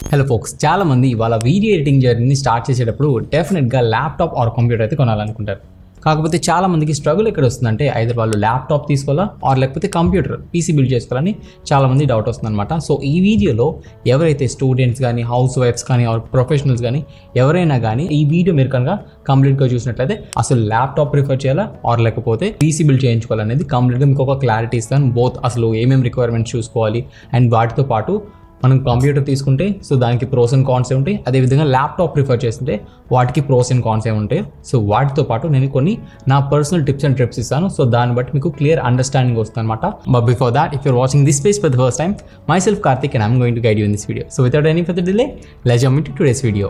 hello folks చాలా మంది వాళ్ళ వీడియో ఎడిటింగ్ జర్నీని స్టార్ట్ చేసేటప్పుడు డెఫినెట్గా ల్యాప్టాప్ ఆర్ కంప్యూటర్ అయితే కొనాలనుకుంటారు కాకపోతే చాలా మందికి స్ట్రగుల్ ఎక్కడ వస్తుందంటే ఐదర్ వాళ్ళు ల్యాప్టాప్ తీసుకోవాలా ఆర్ లేకపోతే కంప్యూటర్ పీసీ బిల్డ్ చేసుకోవాలని చాలా మంది డౌట్ వస్తుందన్నమాట సో ఈ వీడియోలో ఎవరైతే స్టూడెంట్స్ కానీ హౌస్ వైఫ్స్ కానీ ఆర్ ప్రొఫెషనల్స్ కానీ ఎవరైనా కానీ ఈ వీడియో మీరు కనుక కంప్లీట్గా చూసినట్లయితే అసలు ల్యాప్టాప్ ప్రిఫర్ చేయాలా ఆర్ లేకపోతే పీసీ బిల్డ్ చేయించుకోవాలనేది కంప్లీట్గా మీకు ఒక క్లారిటీ ఇస్తాను బోత్ అసలు ఏమేమి రిక్వైర్మెంట్స్ చూసుకోవాలి అండ్ వాటితో పాటు మనం కంప్యూటర్ తీసుకుంటే సో దానికి ప్రోస్ అండ్ కాన్స్ ఏ ఉంటాయి అదేవిధంగా ల్యాప్టాప్ ప్రిఫర్ చేస్తుంటే వాటికి ప్రోస్ అండ్ కాన్స్ ఏ ఉంటాయి సో వాటితో పాటు నేను కొన్ని నా పర్సనల్ టిప్స్ అండ్ ట్రిప్స్ ఇస్తాను సో దాన్ని బట్టి మీకు క్లియర్ అండర్స్టాండింగ్ వస్తుంది అనమాట but before that if you're watching this page for the first time myself Karthik and I'm going to guide you in this video so without any for delay let's um to today's video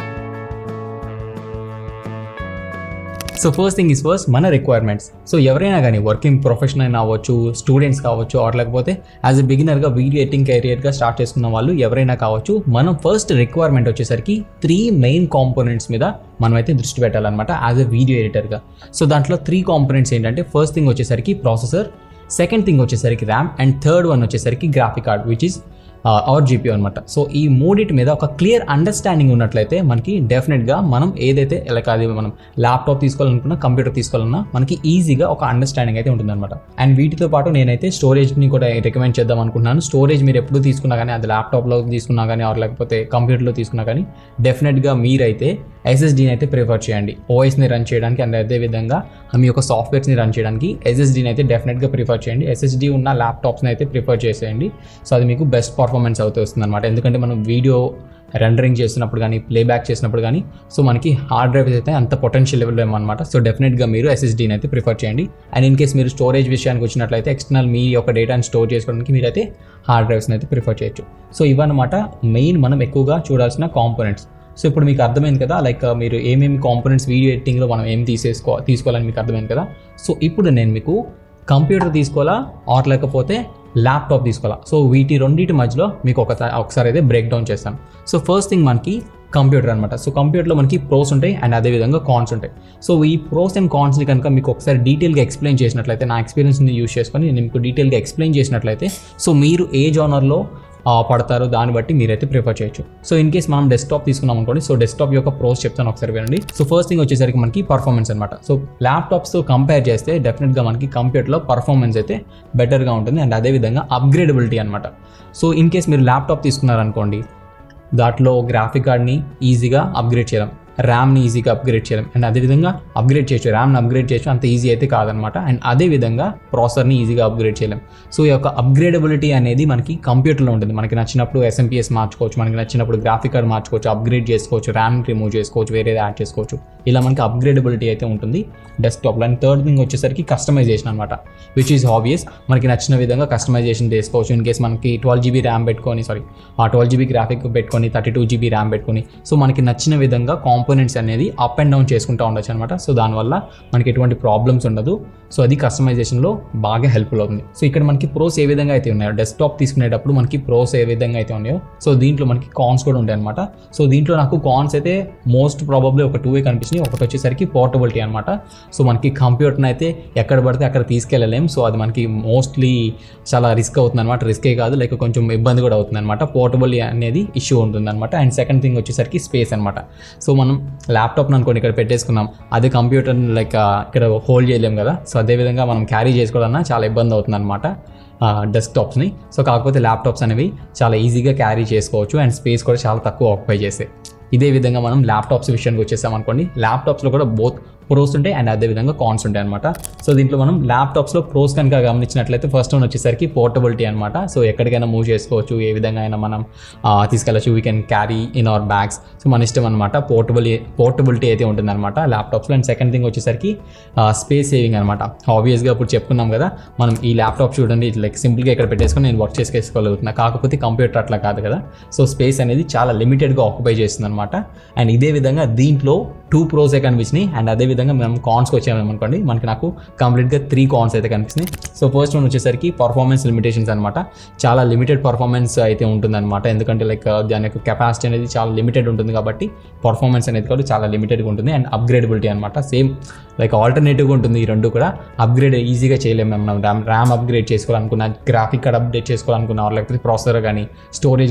so first thing is first మన requirements so ఎవరైనా కానీ working professional అయినా అవ్వచ్చు students కావచ్చు or లేకపోతే as a బిగినర్గా video editing కెరియర్గా start చేసుకున్న వాళ్ళు ఎవరైనా కావచ్చు మనం ఫస్ట్ రిక్వైర్మెంట్ వచ్చేసరికి త్రీ మెయిన్ కాంపోనెంట్స్ మీద మనమైతే దృష్టి పెట్టాలన్నమాట యాజ్ ఎ వీడియో ఎడిటర్గా సో దాంట్లో త్రీ కాంపోనెంట్స్ ఏంటంటే ఫస్ట్ థింగ్ వచ్చేసరికి ప్రాసెసర్ సెకండ్ థింగ్ వచ్చేసరికి ర్యామ్ అండ్ థర్డ్ వన్ వచ్చేసరికి graphic card which is or G అనమాట సో ఈ మూడింటి మీద ఒక క్లియర్ అండర్స్టాండింగ్ ఉన్నట్లయితే మనకి డెఫినెట్గా మనం ఏదైతే లైక్ అది మనం ల్యాప్టాప్ తీసుకోవాలనుకున్నా కంప్యూటర్ తీసుకోవాలన్నా మనకి ఈజీగా ఒక అండర్స్టాండింగ్ అయితే ఉంటుందన్నమాట అండ్ వీటితో పాటు నేనైతే స్టోరేజ్ని కూడా రికమెండ్ చేద్దాం అనుకుంటున్నాను స్టోరేజ్ మీరు ఎప్పుడు తీసుకున్నా కానీ అది ల్యాప్టాప్లో తీసుకున్నా కానీ ఆర్ లేకపోతే కంప్యూటర్లో తీసుకున్నా కానీ డెఫినెట్గా మీరైతే ఎస్ఎస్డీని అయితే ప్రిఫర్ చేయండి ఓఎస్ని రన్ చేయడానికి అండ్ అదేవిధంగా మీ యొక్క సాఫ్ట్వేర్స్ని రన్ చేయడానికి ఎస్ఎస్డీని అయితే డెఫినెట్గా ప్రిఫర్ చేయండి ఎస్ఎస్డీ ఉన్న ల్యాప్టాప్స్ని అయితే ప్రిఫర్ చేసేయండి సో అది మీకు బెస్ట్ పర్ఫార్మెన్స్ అవుతూ వస్తుంది అనమాట ఎందుకంటే మనం వీడియో రెండరింగ్ చేసినప్పుడు కానీ ప్లేబ్యాక్ చేసినప్పుడు కానీ సో మనకి హార్డ్ డ్రైవ్స్ అయితే అంత పొటెన్షియల్ లెవెల్ ఏమన్నమాట సో డెఫినెట్గా మీరు ఎస్ఎస్డీని అయితే ప్రిఫర్ చేయండి అండ్ ఇన్ కేస్ మీరు స్టోరేజ్ విషయానికి వచ్చినట్లయితే ఎక్స్టర్నల్ మీ యొక్క డేటాని స్టోర్ చేసుకోవడానికి మీరైతే హార్డ్ డ్రైవ్స్ని అయితే ప్రిఫర్ చేయొచ్చు సో ఇవన్నమాట మెయిన్ మనం ఎక్కువగా చూడాల్సిన కాంపోనెంట్స్ సో ఇప్పుడు మీకు అర్థమైంది కదా లైక్ మీరు ఏమేమి కాంపోనెంట్స్ వీడియో ఎడిటింగ్లో మనం ఏం తీసేసుకో తీసుకోవాలని మీకు అర్థమైంది కదా సో ఇప్పుడు నేను మీకు కంప్యూటర్ తీసుకోవాలా ఆర్ లేకపోతే ల్యాప్టాప్ తీసుకోవాలా సో వీటి రెండింటి మధ్యలో మీకు ఒక ఒకసారి అయితే బ్రేక్ డౌన్ చేస్తాను సో ఫస్ట్ థింగ్ మనకి కంప్యూటర్ అనమాట సో కంప్యూటర్లో మనకి ప్రోస్ ఉంటాయి అండ్ అదేవిధంగా కాన్స్ ఉంటాయి సో ఈ ప్రోస్ అండ్ కాన్స్ని కనుక మీకు ఒకసారి డీటెయిల్గా ఎక్స్ప్లెయిన్ చేసినట్లయితే నా ఎక్స్పీరియన్స్ని యూస్ చేసుకొని నేను మీకు డీటెయిల్గా ఎక్స్ప్లెయిన్ చేసినట్లయితే సో మీరు ఏ జోనర్లో పడతారో దాన్ని బట్టి మీరైతే ప్రిఫర్ చేయొచ్చు సో ఇన్ కేస్ మనం డెస్క్టాప్ తీసుకున్నాం అనుకోండి సో డెస్క్టాప్ యొక్క ప్రోస్ చెప్తాను ఒకసారి వినండి సో ఫస్ట్ థింగ్ వచ్చేసరికి మనకి పర్ఫార్మెన్స్ అనమాట సో ల్యాప్టాప్స్తో కంపేర్ చేస్తే డెఫినెట్గా మనకి కంప్యూటర్లో పర్ఫార్మెన్స్ అయితే బెటర్గా ఉంటుంది అండ్ అదేవిధంగా అప్గ్రేడబిలిటీ అనమాట సో ఇన్ కేస్ మీరు ల్యాప్టాప్ తీసుకున్నారనుకోండి దాంట్లో గ్రాఫిక్ కార్డ్ని ఈజీగా అప్గ్రేడ్ చేయడం ర్యామ్ని ఈజీగా అప్గ్రేడ్ చేయడం అండ్ అదేవిధంగా అప్గ్రేడ్ చేయొచ్చు ర్యామ్ని అప్గ్రేడ్ చేయొచ్చు అంత ఈజీ అయితే కాదనమాట అండ్ అదేవిధంగా ప్రాసెసర్ని ఈజీగా అప్గ్రేడ్ చేయలేం సో ఈ యొక్క అప్గ్రేడబిలిటీ అనేది మనకి కంప్యూటర్లో ఉంటుంది మనకి నచ్చినప్పుడు ఎస్ఎంపిఎస్ మార్చుకోవచ్చు మనకి నచ్చినప్పుడు గ్రాఫిక్ కార్డ్ మార్చుకోవచ్చు అప్గ్రేడ్ చేసుకోవచ్చు ర్యామ్ రిమూవ్ చేసుకోవచ్చు వేరేది యాడ్ చేసుకోవచ్చు ఇలా మనకి అప్గ్రేడబిలిటీ అయితే ఉంటుంది డెస్క్టాప్లో అండ్ థర్డ్ థింగ్ వచ్చేసరికి కస్టమైజేషన్ అనమాట విచ్ ఈస్ ఆబ్వియస్ మనకి నచ్చిన విధంగా కస్టమైజేషన్ చేసుకోవచ్చు ఇన్ కేస్ మనకి ట్వెల్వ్ జీబీ ర్యామ్ పెట్టుకొని సారీ ఆ ట్వెల్వ్ జీబీ గ్రాఫిక్ పెట్టుకొని థర్టీ టూ జీబీ ర్యామ్ పెట్టుకొని సో మనకి నచ్చిన విధంగా కాంపోనెంట్స్ అనేది అప్ అండ్ డౌన్ చేసుకుంటూ ఉండొచ్చు అనమాట సో దానివల్ల మనకి ఎటువంటి ప్రాబ్లమ్స్ ఉండదు సో అది కస్టమైజేషన్లో బాగా హెల్ప్ఫుల్ అవుతుంది సో ఇక్కడ మనకి ప్రోస్ ఏ విధంగా అయితే ఉన్నాయో డెస్క్టాప్ తీసుకునేటప్పుడు మనకి ప్రోస్ ఏ విధంగా అయితే ఉన్నాయో సో దీంట్లో మనకి కాన్స్ కూడా ఉంటాయి అనమాట సో దీంట్లో నాకు కాన్స్ అయితే మోస్ట్ ప్రాబబ్లీ ఒక టూ వే కనిపించినాయి ఒకటి వచ్చేసరికి పోర్టబిలిటీ అనమాట సో మనకి కంప్యూటర్ని అయితే ఎక్కడ పడితే అక్కడ తీసుకెళ్ళలేం సో అది మనకి మోస్ట్లీ చాలా రిస్క్ అవుతుంది అనమాట రిస్కే కాదు లైక్ కొంచెం ఇబ్బంది కూడా అవుతుంది అనమాట పోర్టబుల్ అనేది ఇష్యూ ఉంటుంది అనమాట అండ్ సెకండ్ థింగ్ వచ్చేసరికి స్పేస్ అనమాట సో మనం ల్యాప్టాప్ని అనుకోండి ఇక్కడ పెట్టేసుకున్నాం అదే కంప్యూటర్ లైక్ ఇక్కడ హోల్డ్ చేయలేం కదా సో అదేవిధంగా మనం క్యారీ చేసుకోవాలన్నా చాలా ఇబ్బంది అవుతుంది అనమాట డెస్క్టాప్స్ని సో కాకపోతే ల్యాప్టాప్స్ అనేవి చాలా ఈజీగా క్యారీ చేసుకోవచ్చు అండ్ స్పేస్ కూడా చాలా తక్కువ ఆక్యుపై చేస్తాయి ఇదే విధంగా మనం ల్యాప్టాప్స్ విషయానికి వచ్చేసాం అనుకోండి ల్యాప్టాప్స్లో కూడా బోత్ ప్రోస్ ఉంటాయి అండ్ అదేవిధంగా కాన్స్ ఉంటాయి అనమాట సో దీంట్లో మనం ల్యాప్టాప్స్లో ప్రోస్ కనుక గమనించినట్లయితే ఫస్ట్ వన్ వచ్చేసరికి పోర్టబిలిటీ అనమాట సో ఎక్కడికైనా మూవ్ చేసుకోవచ్చు ఏ విధంగా అయినా మనం తీసుకెళ్ళచ్చు we can carry in our bags so మన ఇష్టం అనమాట పోర్టబుల్ పోర్టబిలిటీ అయితే ఉంటుంది అనమాట ల్యాప్టాప్స్లో అండ్ సెకండ్ థింగ్ వచ్చేసరికి స్పేస్ సేవింగ్ అనమాట ఆబ్వియస్గా ఇప్పుడు చెప్పుకున్నాం కదా మనం ఈ ల్యాప్టాప్ చూడండి లైక్ సింపుల్గా ఇక్కడ పెట్టేసుకొని నేను వర్క్ చేసుకోగలుగుతున్నా కాకపోతే కంప్యూటర్ అట్లా కాదు కదా సో స్పేస్ అనేది చాలా లిమిటెడ్గా ఆక్యుపై చేస్తుంది అనమాట అండ్ ఇదే విధంగా దీంట్లో టూ ప్రోసే కనిపించినాయి అండ్ అదేవిధంగా మనం కాన్స్కి వచ్చామనుకోండి మనకి నాకు కంప్లీట్గా త్రీ కాన్స్ అయితే కనిపిస్తున్నాయి సో ఫస్ట్ వన్ వచ్చేసరికి పర్ఫార్మెన్స్ లిమిటేషన్స్ అనమాట చాలా లిమిటెడ్ పర్ఫార్మెన్స్ అయితే ఉంటుందన్నమాట ఎందుకంటే లైక్ దాని యొక్క కెపాసిటీ అనేది చాలా లిమిటెడ్ ఉంటుంది కాబట్టి పర్ఫార్మెన్స్ అనేది కూడా చాలా లిమిటెడ్గా ఉంటుంది అండ్ అప్గ్రేడబిలిటీ అనమాట సేమ్ లైక్ ఆల్టర్నేటివ్గా ఉంటుంది ఈ రెండు కూడా అప్గ్రేడ్ ఈజీగా చేయలేము మనం ర్యామ్ ర్యామ్ అప్గ్రేడ్ చేసుకోవాలనుకున్నా గ్రాఫిక్ కార్డ్ అప్డేట్ చేసుకోవాలనుకున్నా లేకపోతే ప్రాసెసర్ కానీ స్టోరేజ్ కానీ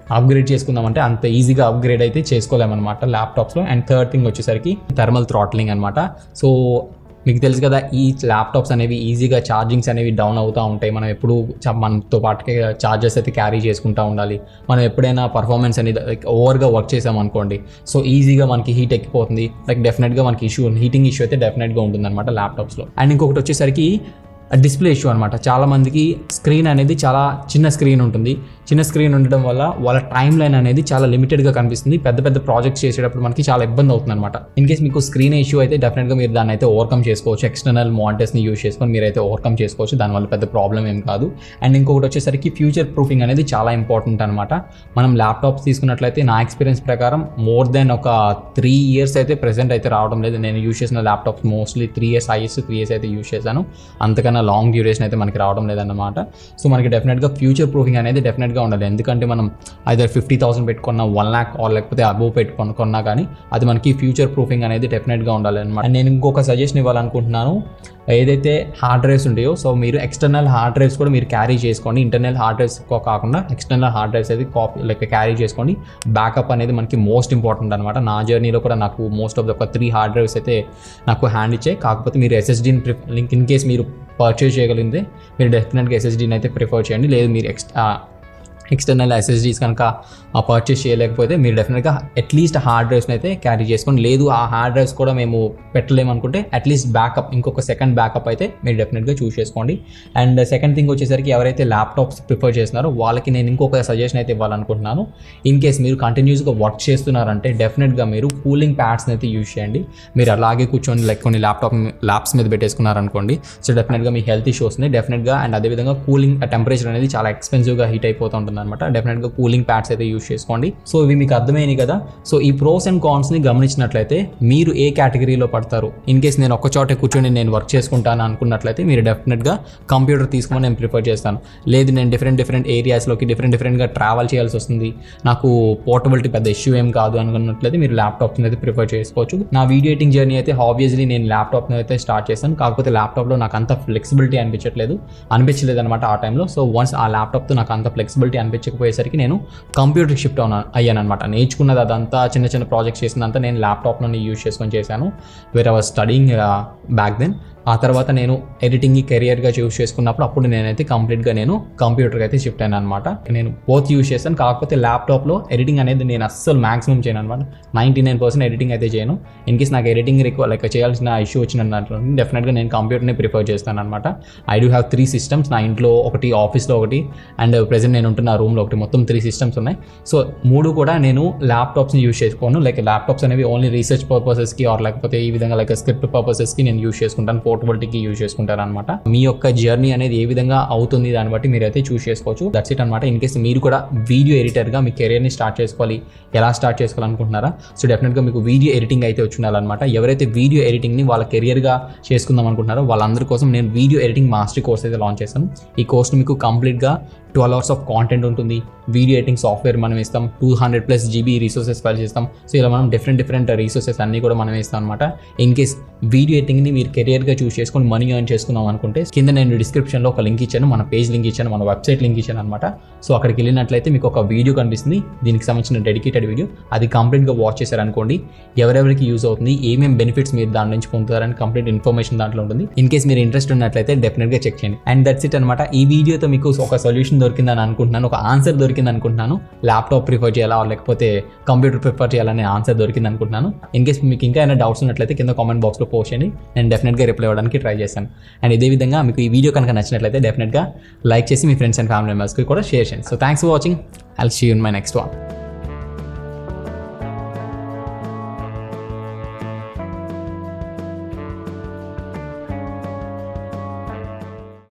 అప్గ్రేడ్ చేసుకుందామంటే అంత ఈజీగా అప్గ్రేడ్ అయితే చేసుకోలేమన్నమాట ల్యాప్టాప్స్లో అండ్ థర్డ్ థింగ్ వచ్చేసరికి థర్మల్ థ్రాట్లింగ్ అనమాట సో మీకు తెలుసు కదా ఈ ల్యాప్టాప్స్ అనేవి ఈజీగా ఛార్జింగ్స్ అనేవి డౌన్ అవుతూ ఉంటాయి మనం ఎప్పుడు చ- మనతో పాటుకే ఛార్జెస్ అయితే క్యారీ చేసుకుంటూ ఉండాలి మనం ఎప్పుడైనా పర్ఫార్మెన్స్ అనేది లైక్ ఓవర్గా వర్క్ చేసాం అనుకోండి సో ఈజీగా మనకి హీట్ ఎక్కిపోతుంది లైక్ డెఫినెట్గా మనకి ఇష్యూ హీటింగ్ ఇష్యూ అయితే డెఫినెట్గా ఉంటుంది అనమాట ల్యాప్టాప్స్లో అండ్ ఇంకొకటి వచ్చేసరికి డిస్ప్లే ఇష్యూ అనమాట చాలా మందికి స్క్రీన్ అనేది చాలా చిన్న స్క్రీన్ ఉంటుంది చిన్న స్క్రీన్ ఉండడం వల్ల వాళ్ళ టైం లైన్ అనేది చాలా లిమిటెడ్గా కనిపిస్తుంది పెద్ద పెద్ద ప్రాజెక్ట్స్ చేసేటప్పుడు మనకి చాలా ఇబ్బంది అవుతుంది అనమాట ఇన్ కేస్ మీకు స్క్రీన్ ఇష్యూ అయితే డెఫినెట్గా మీరు దాన్ని అయితే ఓవర్కమ్ చేసుకోవచ్చు ఎక్స్టర్నల్ మానిటర్స్ని యూస్ చేసుకొని మీరు అయితే ఓవర్కమ్ చేసుకోవచ్చు దానివల్ల పెద్ద ప్రాబ్లం ఏం కాదు అండ్ ఇంకొకటి వచ్చేసరికి ఫ్యూచర్ ప్రూఫింగ్ అనేది చాలా ఇంపార్టెంట్ అనమాట మనం ల్యాప్టాప్స్ తీసుకున్నట్లయితే నా ఎక్స్పీరియన్స్ ప్రకారం మోర్ దెన్ ఒక త్రీ ఇయర్స్ అయితే ప్రెసెంట్ అయితే రావడం లేదు నేను యూస్ చేసిన laptops mostly three years is three years అయితే యూస్ చేశాను అంతకన్నా లాంగ్ డ్యూరేషన్ అయితే మనకి రావడం లేదన్నమాట సో మనకి డెఫినెట్గా ఫ్యూచర్ ప్రూఫింగ్ అనేది డెఫినెట్గా ఉండాలి ఎందుకంటే మనం ఐదర్ ఫిఫ్టీ థౌసండ్ పెట్టుకున్న వన్ ల్యాక్ ఆర్ లేకపోతే అబోవ్ పెట్టుకొని కొన్నా కానీ అది మనకి ఫ్యూచర్ ప్రూఫింగ్ అనేది డెఫినెట్గా ఉండాలి అనమాట నేను ఇంకొక సజెషన్ ఇవ్వాలనుకుంటున్నాను ఏదైతే హార్డ్ డ్రైవ్స్ ఉంటాయో సో మీరు ఎక్స్టర్నల్ హార్డ్ డ్రైవ్స్ కూడా మీరు క్యారీ చేసుకోండి ఇంటర్నల్ హార్డ్ డ్రైవ్స్ కాకుండా ఎక్స్టర్నల్ హార్డ్ డ్రైవ్స్ అయితే కాపీ లైక్ క్యారీ చేసుకోండి బ్యాకప్ అనేది మనకి మోస్ట్ ఇంపార్టెంట్ అనమాట నా జర్నీలో కూడా నాకు మోస్ట్ ఆఫ్ ద ఒక త్రీ హార్డ్ డ్రైవ్స్ అయితే నాకు హ్యాండ్ ఇచ్చాయి కాకపోతే మీరు ఎస్ఎస్డీని లింక్ ఇన్ కేస్ మీరు పర్చేస్ చేయగలిగితే మీరు డెఫినెట్గా ఎస్ఎస్డీని అయితే ప్రిఫర్ చేయండి లేదు మీరు ఎక్స్ ఎక్స్టర్నల్ ఎస్ఎస్డీస్ కనుక పర్చేస్ చేయలేకపోతే మీరు డెఫినెట్గా అట్లీస్ట్ హార్డ్ డ్రైవ్స్ని అయితే క్యారీ చేసుకోండి లేదు ఆ హార్డ్ డ్రైవ్స్ కూడా మేము పెట్టలేము అనుకుంటే అట్లీస్ట్ బ్యాకప్ ఇంకొక సెకండ్ బ్యాకప్ అయితే మీరు డెఫినెట్గా చూస్ చేసుకోండి అండ్ సెకండ్ థింగ్ వచ్చేసరికి ఎవరైతే ల్యాప్టాప్స్ ప్రిఫర్ చేస్తున్నారో వాళ్ళకి నేను ఇంకొక సజెషన్ అయితే ఇవ్వాలనుకుంటున్నాను ఇన్ కేస్ మీరు కంటిన్యూస్గా వర్క్ చేస్తున్నారంటే డెఫినెట్గా మీరు కూలింగ్ ప్యాడ్స్ని అయితే యూస్ చేయండి మీరు అలాగే కూర్చొని లైక్ కొన్ని ల్యాప్టాప్ ల్యాప్స్ మీద పెట్టేసుకున్నారనుకోండి సో డెఫినెట్గా మీ హెల్త్ ఇష్యూ వస్తుంది డెఫినెట్గా అండ్ అదేవిధంగా కూలింగ్ టెంపరేచర్ అనేది చాలా ఎక్స్పెన్సివ్గా హీట్ అయిపోతూ ఉంటుంది అనమాట డెఫినెట్గా కూలింగ్ ప్యాడ్స్ అయితే యూస్ చేసుకోండి సో ఇవి మీకు అర్థమైనాయి కదా సో ఈ ప్రోస్ అండ్ కాన్స్ని గమనించినట్లయితే మీరు ఏ కేటగిరీలో పడతారు ఇన్ కేస్ నేను ఒక్క చోటే కూర్చొని నేను వర్క్ చేసుకుంటాను అనుకున్నట్లయితే మీరు డెఫినెట్గా కంప్యూటర్ తీసుకొని నేను ప్రిఫర్ చేస్తాను లేదు నేను డిఫరెంట్ డిఫరెంట్ ఏరియాస్లోకి డిఫరెంట్ డిఫరెంట్గా ట్రావెల్ చేయాల్సి వస్తుంది నాకు పోర్టబిలిటీ పెద్ద ఇష్యూ ఏం కాదు అనుకున్నట్లయితే మీరు ల్యాప్టాప్ని అయితే ప్రిఫర్ చేసుకోవచ్చు నా వీడియో ఎడిటింగ్ జర్నీ అయితే ఆబ్వియస్లీ నేను ల్యాప్టాప్ని అయితే స్టార్ట్ చేశాను కాకపోతే ల్యాప్టాప్లో నాకు అంత ఫ్లెక్సిబిలిటీ అనిపించట్లేదు అనిపించలేదు అనమాట ఆ టైంలో సో వన్స్ ఆ ల్యాప్టాప్తో నాకు అంత ఫ్లెక్సిబిలిటీ అనిపించకపోయేసరికి నేను కంప్యూటర్కి షిఫ్ట్ అవునా అయ్యాను అనమాట నేర్చుకున్నది అదంతా చిన్న చిన్న ప్రాజెక్ట్స్ చేసిందంతా నేను ల్యాప్టాప్లోనే యూజ్ చేసుకొని చేశాను where I was studying back then ఆ తర్వాత నేను ఎడిటింగ్ కెరియర్గా చూస్ చేసుకున్నప్పుడు అప్పుడు నేనైతే కంప్లీట్గా నేను కంప్యూటర్కి అయితే షిఫ్ట్ అయినా అనమాట నేను బోత్ యూస్ చేస్తాను కాకపోతే ల్యాప్టాప్లో ఎడిటింగ్ అనేది నేను అస్సలు మాక్సిమం చేయను అనమాట నైంటీ నైన్ పర్సెంట్ ఎడిటింగ్ అయితే చేయను ఇన్ కేస్ నాకు ఎడిటింగ్ రిక్వ లైక్ చేయాల్సిన ఇష్యూ వచ్చిన దాంట్లో డెఫినెట్గా నేను కంప్యూటర్ని ప్రిఫర్ చేస్తాను అనమాట I do have three systems నా ఇంట్లో ఒకటి ఆఫీస్లో ఒకటి అండ్ ప్రజెంట్ నేను ఉంటున్న రూమ్లో ఒకటి మొత్తం త్రీ సిస్టమ్స్ ఉన్నాయి సో మూడు కూడా నేను ల్యాప్టాప్స్ని యూస్ చేసుకోను లైక్ ల్యాప్టాప్స్ అనేవి ఓన్లీ రీసెర్చ్ పర్పసెస్కి ఆర్ లేకపోతే ఈ విధంగా లైక్ స్క్రిప్ట్ పర్పసెస్కి నేను యూస్ చేసుకుంటాను పోర్టబిలిటీకి యూస్ చేసుకుంటాను అనమాట మీ యొక్క జర్నీ అనేది ఏ విధంగా అవుతుంది దాన్ని బట్టి మీరు అయితే చూస్ చేసుకోవచ్చు దట్స్ ఇట్ అనమాట ఇన్ కేస్ మీరు కూడా వీడియో ఎడిటర్గా మీ కెరియర్ని స్టార్ట్ చేసుకోవాలి ఎలా స్టార్ట్ చేసుకోవాలనుకుంటున్నారా సో డెఫినెట్గా మీకు వీడియో ఎడిటింగ్ అయితే వచ్చి ఉండాలన్నమాట ఎవరైతే వీడియో ఎడిటింగ్ని వాళ్ళ కెరియర్గా చేసుకుందాం అనుకుంటున్నారో వాళ్ళందరి కోసం నేను వీడియో ఎడిటింగ్ మాస్టర్ కోర్స్ అయితే లాంచ్ చేశాను ఈ కోర్స్ మీకు కంప్లీట్గా ట్వెల్వ్ అవర్స్ ఆఫ్ కాంటెంట్ ఉంటుంది వీడియో ఎడిటింగ్ సాఫ్ట్వేర్ మనం ఇస్తాం two hundred plus GB resources files ఇస్తాం సో ఇలా మనం డిఫరెంట్ డిఫరెంట్ రీసోర్సెస్ అన్నీ కూడా మనం ఇస్తాం అనమాట ఇన్ కేస్ వీడియో ఎడిటింగ్ని మీరు కెరియర్గా చూస్ చేసుకొని మనీ ఎర్న్ చేసుకుందాం అనుకుంటే కింద నేను డిస్క్రిప్షన్లో ఒక లింక్ ఇచ్చాను మన పేజ్ లింక్ ఇచ్చాను మన వెబ్సైట్ లింక్ ఇచ్చాను అనమాట సో అక్కడికి వెళ్ళినట్లయితే మీకు ఒక వీడియో కనిపిస్తుంది దీనికి సంబంధించిన డెడికేటెడ్ వీడియో అది కంప్లీట్గా వాచ్ చేశారనుకోండి ఎవరెవరికి యూస్ అవుతుంది ఏమేమి బెనిఫిట్స్ మీరు దాని నుంచి పొందుతారని కంప్లీట్ ఇన్ఫర్మేషన్ దాంట్లో ఉంటుంది ఇన్ కేస్ మీరు ఇంట్రెస్ట్ ఉన్నట్లయితే డెఫినెట్గా చెక్ చేయండి అండ్ దట్స్ ఇట్ అనమాట ఈ వీడియోతో మీకు ఒక సొల్యూషన్ దొరికిందని అనుకుంటున్నాను ఒక ఆన్సర్ దొరికింది అనుకుంటున్నాను ల్యాప్టాప్ ప్రిఫర్ చేయాలా లేకపోతే కంప్యూటర్ ప్రిఫర్ చేయాలనే ఆన్సర్ దొరికింది అనుకుంటున్నాను ఇన్ కేస్ మీకు ఇంకా ఏమైనా డౌట్స్ ఉన్నట్లయితే కింద కామెంట్ బాక్స్లో పోస్ట్ చేయండి నేను డెఫినెట్గా రిప్లై ఇవ్వడానికి ట్రై చేశాను అండ్ ఇదే విధంగా మీకు ఈ వీడియో కనుక నచ్చినట్లయితే డెఫినెట్గా లైక్ చేసి మీ ఫ్రెండ్స్ అండ్ ఫ్యామిలీ మెంబర్స్కి కూడా షేర్ చేయండి so thanks for watching I'll see you in my next one